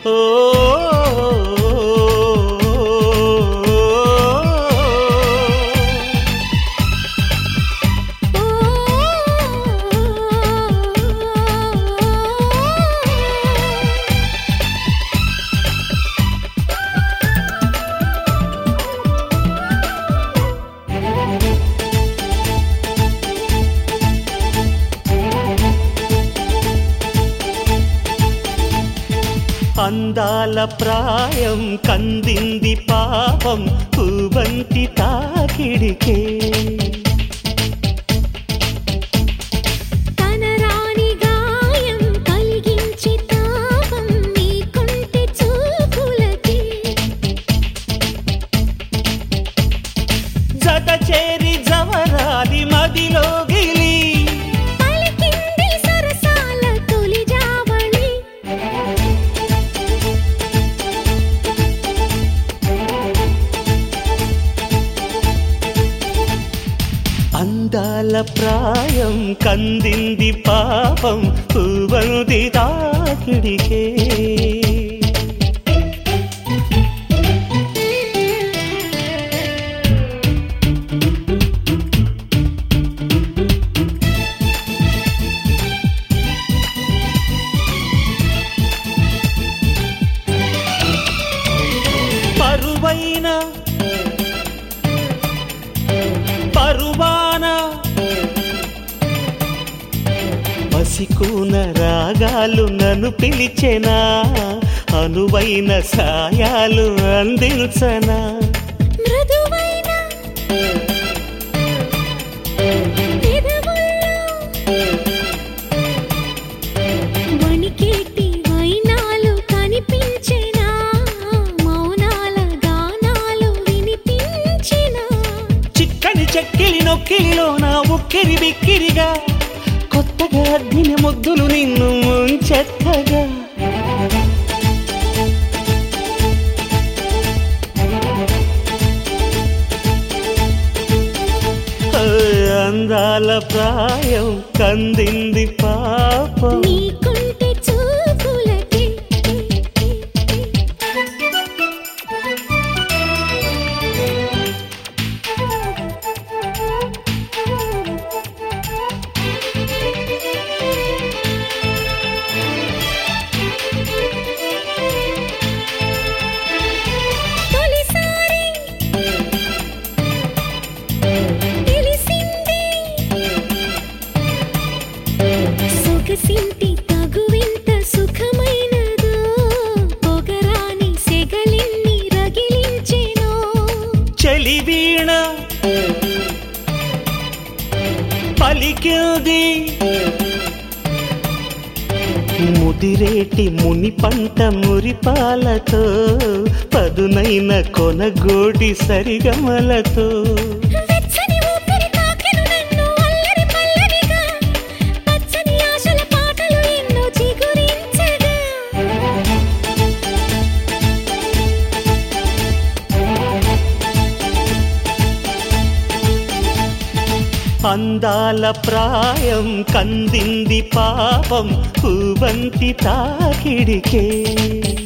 ఓ అందాల ప్రాయం కందింది పాపం పూవంటి తాకిడికే కనరాని గాయం కలిగించి తాపం నీ కొంటె చూపులకి జత చేరి జవరాలి మదిలో గిలి పలికింది సరసాల తొలి జావళి అందాల ప్రాయం కందింది పాపం పూవంతి తాకిడికే పరువైన పరువాన పసికూన రాగాలు నన్ను పిలిచెనా అనువైన సాయాలు అందించనా మృదువైన పెదవుల్లో వణికేటి వైనాలు కనిపించెనా మౌనాల గానాలు వినిపించినా చిక్కని చెక్కిలి నొక్కిలిలో నా ఉక్కిరి బిక్కిరిగా కొత్తగా అద్దిన ముద్దులు నిన్ను ముంచెత్తగా ఓ, అందాల ప్రాయం కందింది పాపం నీ కొంటె చూపులకి తొలిసారి తెలిసింది సొగసింటి తగువింత సుఖమైనదో పొగరాని సెగలిన్ని రగిలించెనో చలి వీణ పలికింది ముదిరేటి ముని పంట మురిపాలతో పదునైన కొనగోడి సరిగమలతో వెచ్చని ఊపిరి తాకెను నన్ను అల్లరి పల్లవిగా పచ్చని ఆశల పాటలు ఎన్నో చిగురించగా అందాల ప్రాయం కందింది పాపం పూవంతి తాకిడికే